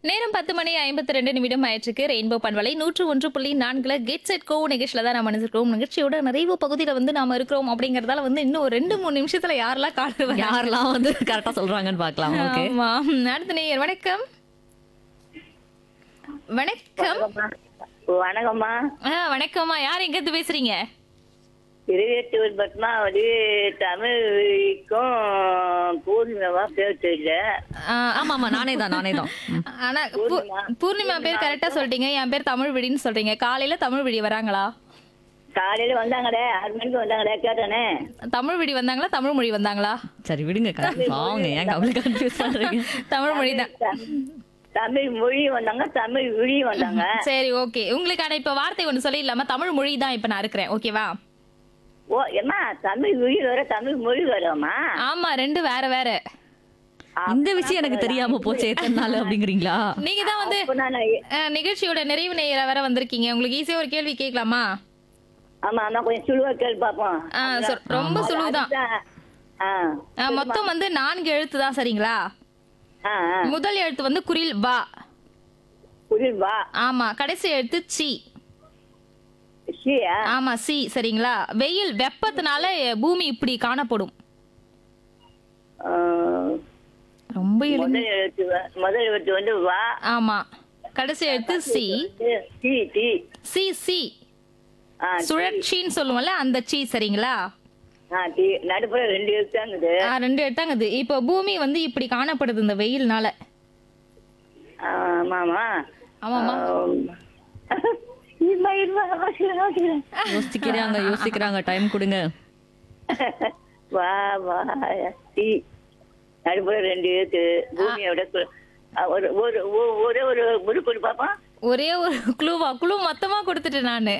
நேரம் பத்து மணி ஐம்பத்தி ரெண்டு நிமிடம் ஆயிடுச்சு ரெயின்போ பண்பலை நூற்று ஒன்று புள்ளி நான்குல கெட் செட் கோ நிகழ்ச்சியில தான் நம்ம நினைச்சிருக்கோம் நிகழ்ச்சியோட நிறைவு பகுதியில வந்து நாம இருக்கிறோம் அப்படிங்கறதால வந்து இன்னும் ஒரு ரெண்டு மூணு நிமிஷத்துல யாரெல்லாம் கால் யாரெல்லாம் வந்து கரெக்டா சொல்றாங்கன்னு பார்க்கலாம் ஓகே ஆமா அடுத்த நேயர் வணக்கம் வணக்கம் வணக்கம்மா ஆ, வணக்கம்மா யார் எங்க இருந்து பேசுறீங்க இருபத்தூர் பத்மாவதி தமிழுக்கும் பூர்ணிமாவா பேர் தெரியல ஆ, ஆமா ஆமா நானே தான் நானே தான் ம். ஆனா பூ- பூர்ணிமா பேர் கரெக்டா சொல்லிட்டீங்க என் பேர் தமிழ் விடின்னு சொல்றீங்க காலையில தமிழ் விடி வராங்களா காலையில வந்தாங்களே ஆறு மணிக்கு வந்தாங்களே கேட்டானே தமிழ் விடி வந்தாங்களா தமிழ் மொழி வந்தாங்களா சரி விடுங்க அவங்க ஏங்க அவ்வளவு கன்ஃபியூஸ் பண்றீங்க தமிழ் மொழி தான் தமிழ் மொழி வந்தாங்க தமிழ் விழி வந்தாங்க சரி ஓகே உங்களுக்கான இப்ப வார்த்தை ஒண்ணு சொல்லிடலாமா தமிழ் மொழி தான் இப்ப நான் இருக்கிறேன் ஓகேவா ஓ ஏம்மா தமிழ் விழி வர தமிழ் மொழி வரமா ஆமா ரெண்டு வேற வேற இந்த விஷயம் எனக்கு தெரியாம போச்சு எத்தனை நாள் அப்படிங்கிறீங்களா நீங்க தான் வந்து அப்ப நான் அஹ், நிகழ்ச்சியோட நிறைவு நேர வர வந்திருக்கீங்க உங்களுக்கு ஈஸியா ஒரு கேள்வி கேட்கலாமா ஆமா ஆமா கொஞ்சம் சுழுவா கேள்வி பார்ப்போம் ஆ, சொ- ரொம்ப சுழுவுதான் அதுதான். ஆ அஹ், மொத்தம் வந்து நான்கு எழுத்து தான் சரிங்களா ஆ ஆ முதல் எழுத்து வந்து குரில் வா புரியுது வா ஆமா கடைசி எழுத்து சி சியா ஆமா சி சரிங்களா வெயில் வெப்பத்தினால பூமி இப்படி காணப்படும் ஆ, ரொம்ப எளிமை முதல் எழுத்து வ- முதல் எழுத்து வந்து வா ஆமா கடைசி எழுத்து C D D C C ஆ சுழற்சின்னு சொல்லுவோம்ல அந்த சி சரிங்களா ஆ டி நடுப்புற ரெண்டு எழுத்தாங்குது ஆ, ரெண்டு எடுத்தாங்க இது இப்போ பூமி வந்து இப்படி காணப்படுது இந்த வெயில்னால ஆமாமா ஆமாமா இருமா இருமா யோசிக்கிறேன் யோசிக்கிறேன் யோசிக்கிறாங்க யோசிக்கிறாங்க டைம் கொடுங்க வா வா டி நடுப்புற ரெண்டு எழுத்து பூமியோட கு- ஆ, ஒரு ஒரு ஒ- ஒரே ஒரு முறுக்கு பாப்போம் ஒரே ஒரு குழுவா குழு மொத்தமா கொடுத்துட்டேன் நானு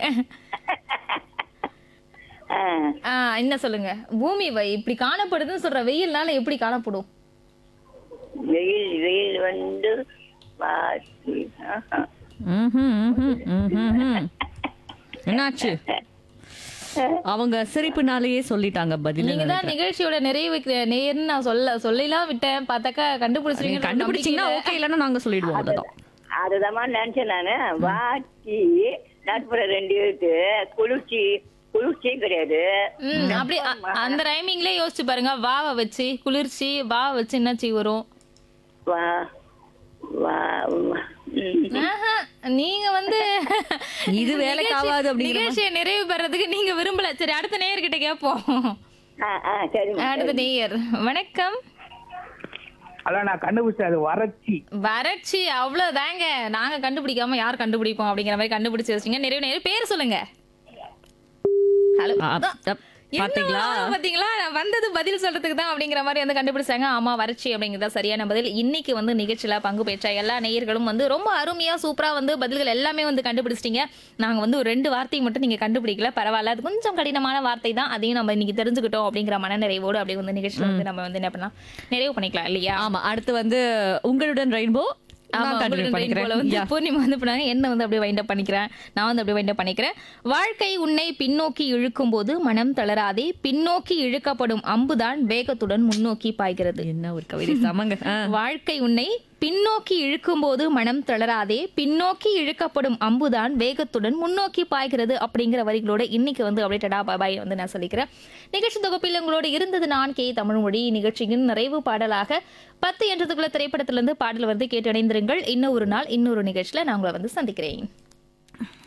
ஆ ஆ, என்ன சொல்லுங்க பூமி வை- இப்படி காணப்படுதுன்னு சொல்ற வெயில்னால எப்படி காணப்படும் வெயில் வெயில் வந்து வா டி. ஆஹா. ம்ஹும், ம்ஹும், ம்ஹும், ம்ஹும். என்னாச்சு அவங்க சிரிப்புனாலேயே சொல்லிட்டாங்க பதில் நீங்க தான் நிகழ்ச்சியோட நிறைவு நேர்னு நான் சொல்ல சொல்லலாம் விட்டேன் பார்த்தாக்கா கண்டுபிடிச்சிருக்கீங்க கண்டுபிடிச்சீங்கன்னா ஓகே இல்லைன்னா நாங்க சொல்லிடுவோம் அவ்வளவுதான் அதுதாம்மா நினைச்சேன் நானு வாட்டி நடுப்புற ரெண்டு எழுத்து குளிர்ச்சி குளிர்ச்சியும் கிடையாது ம் அப்படி அ- அந்த ரைமிங்லயே யோசிச்சு பாருங்க வாவை வச்சு குளிர்ச்சி வாவை வச்சு என்னாச்சு வரும் வா வா வா. ம். ஆஹா, நீங்க வந்து இது வேலைக்கு ஆகாது அப்படிங்கிற நிகழ்ச்சியை நிறைவு பெறதுக்கு நீங்க விரும்பல சரி அடுத்த நேயர்கிட்ட கேட்போம் ஆ ஆ சரிம்மா அடுத்த நேயர் வணக்கம் அதான் நான் கண்டுபிடிச்சேன் அது வறட்சி வறட்சி அவ்வளவுதாங்க நாங்க கண்டுபிடிக்காம யார் கண்டுபிடிப்போம் அப்படிங்கிற மாதிரி கண்டுபிடிச்சு வச்சிங்க நிறைவு நேரம் பேர் சொல்லுங்க ஹலோ ஆ, அப், பாத்தீங்களா பாத்தீங்களா நான் வந்தது பதில் சொல்றதுக்கு தான் அப்படிங்கிற மாதிரி வந்து கண்டுபிடிச்சாங்க ஆமா வறட்சி அப்படிங்கிறதா சரியான பதில் இன்னைக்கு வந்து நிகழ்ச்சியில பங்கு பெற்ற எல்லா நேயர்களும் வந்து ரொம்ப அருமையா சூப்பரா வந்து பதில்கள் எல்லாமே வந்து கண்டுபிடிச்சிட்டீங்க நாங்க வந்து ஒரு ரெண்டு வார்த்தை மட்டும் நீங்க கண்டுபிடிக்கல பரவாயில்ல அது கொஞ்சம் கடினமான வார்த்தை தான் அதையும் நம்ம இன்னைக்கு தெரிஞ்சுக்கிட்டோம் அப்படிங்கிற மனநிறைவோடு அப்படியே வந்து நிகழ்ச்சியில வந்து நம்ம வந்து என்ன பண்ணலாம் நிறைவு பண்ணிக்கலாம் இல்லையா ஆமா அடுத்து வந்து உங்களுடன் ரெயின்போ ஆமா, நான் கண்டினியூ உங்களுடன் பண்ணிக்கிறேன் போல வந்து பூர்ணிமா வந்து பண்ணாங்க என்ன வந்து அப்படியே வைண்ட் அப் பண்ணிக்கிறேன் நான் வந்து அப்படியே வைண்ட் அப் பண்ணிக்கிறேன் வாழ்க்கை உன்னை பின்னோக்கி இழுக்கும் போது மனம் தளராதே பின்னோக்கி இழுக்கப்படும் அம்புதான் வேகத்துடன் முன்னோக்கி பாய்கிறது என்ன ஒரு கவிதை சமங்க ஆ. வாழ்க்கை உன்னை பின்னோக்கி இழுக்கும்போது மனம் தளராதே பின்னோக்கி இழுக்கப்படும் அம்புதான் வேகத்துடன் முன்னோக்கி பாய்கிறது அப்படிங்கிற வரிகளோட இன்னைக்கு வந்து அப்படியே டடா பாய் வந்து நான் சொல்லிக்கிறேன் நிகழ்ச்சி தொகுப்பில் உங்களோடு இருந்தது நான் கே தமிழ்மொழி நிகழ்ச்சியின் நிறைவு பாடலாக பத்து என்றதுக்குள்ள திரைப்படத்திலிருந்து பாடல் வந்து கேட்டு இணைந்திருங்கள் இன்னும் ஒரு நாள் இன்னொரு நிகழ்ச்சியில நான் உங்களை வந்து சந்திக்கிறேன்